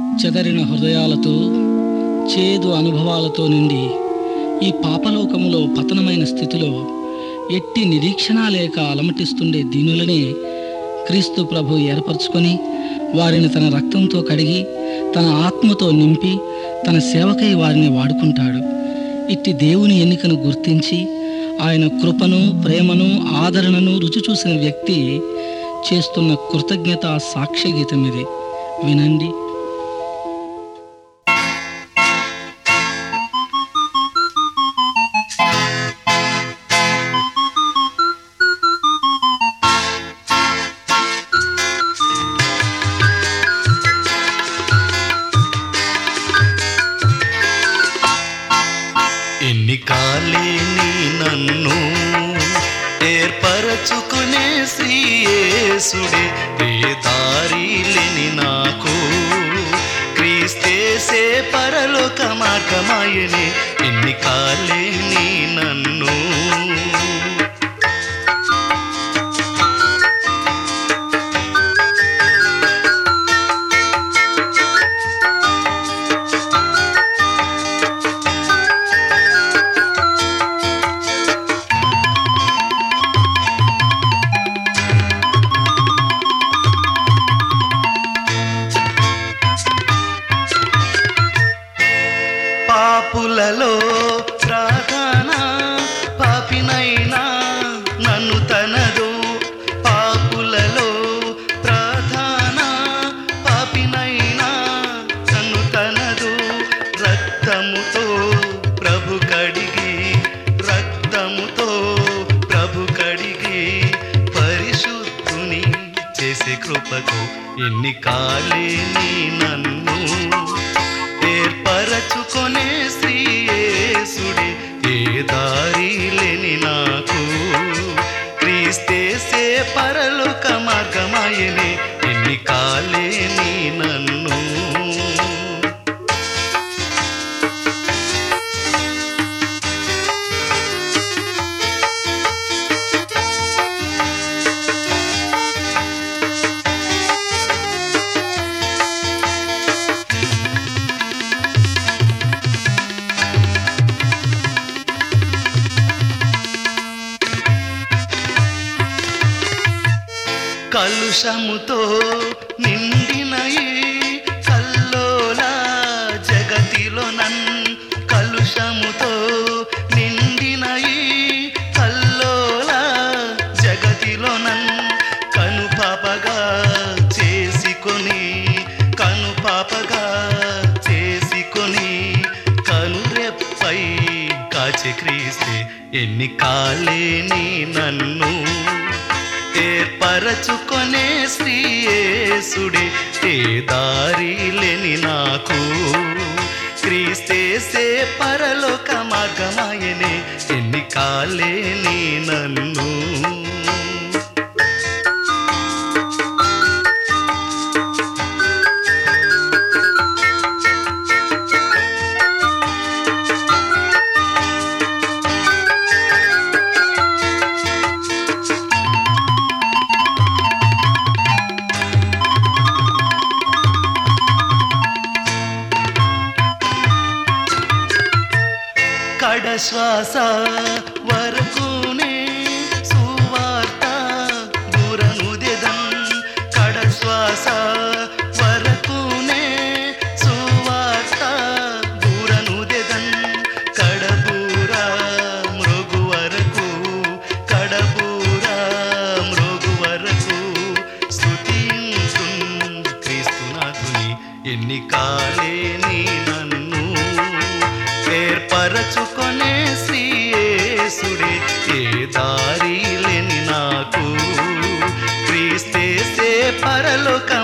చెదరిన హృదయాలతో చేదు అనుభవాలతో నిండి ఈ పాపలోకములో పతనమైన స్థితిలో ఎట్టి నిరీక్షణ లేక అలమటిస్తుండే దీనులనే క్రీస్తు ప్రభు ఏర్పరచుకొని వారిని తన రక్తంతో కడిగి తన ఆత్మతో నింపి తన సేవకై వారిని వాడుకుంటాడు ఇట్టి దేవుని ఎన్నికను గుర్తించి ఆయన కృపను ప్రేమను ఆదరణను రుచి చూసిన వ్యక్తి చేస్తున్న కృతజ్ఞత సాక్ష్య గీతం ఇది వినండి ఎన్ని కాలేని నన్ను ఏర్పరచుకునే శ్రీయేసుడే ఏ దారి లేని నాకు క్రీస్తేసే పరలోక మార్గమాయనే ఎన్ని కాలేని నన్ను పాపులలో ప్రార్థన పాపినైనా నన్ను తనదు పాపులలో ప్రార్థన పాపినైనా నన్ను తనదు రక్తముతో ప్రభు కడిగి రక్తముతో ప్రభు కడిగి పరిశుద్ధుని చేసే కృపకు ఎన్ని కాలేని నన్ను ఏర్పరచుకొనే శ్రీయేసుడే ఏ దారి లేని నాకు క్రీస్తేసే పరలోక మార్గమాయనే ఎన్ని కాలేని నన్ను కలుషముతో నిండిన ఈ కల్లోల జగతిలో నన్ కలుషముతో నిండిన ఈ కల్లోల జగతిలో నన్ కనుపాపగా చేసుకొని కనుపాపగా చేసుకొని కనురెప్పై కాచి క్రీస్తే ఎన్ని కాలేని నన్ను ఏర్పరచుకొనే శ్రీయేసుడే ఏ దారి లేని నాకు క్రీస్తేసే పరలోక మార్గమాయనే ఎన్ని కాలేని నన్ను కడశ్వాస వరకునే సువార్త దూరనుదెదన్ కడశ్వాస వరకునే సువార్త దూరనుదెదన్ కడబూర మృగు వరకు కడబూర మృగు వరకు స్తుతించున్ క్రీస్తునాథుని ఎన్ని కాలేని నన్ను ఏర్పరచుకొనే శ్రీయేసుడే ఏ దారి లేని నాకు క్రీస్తేసే పరలోక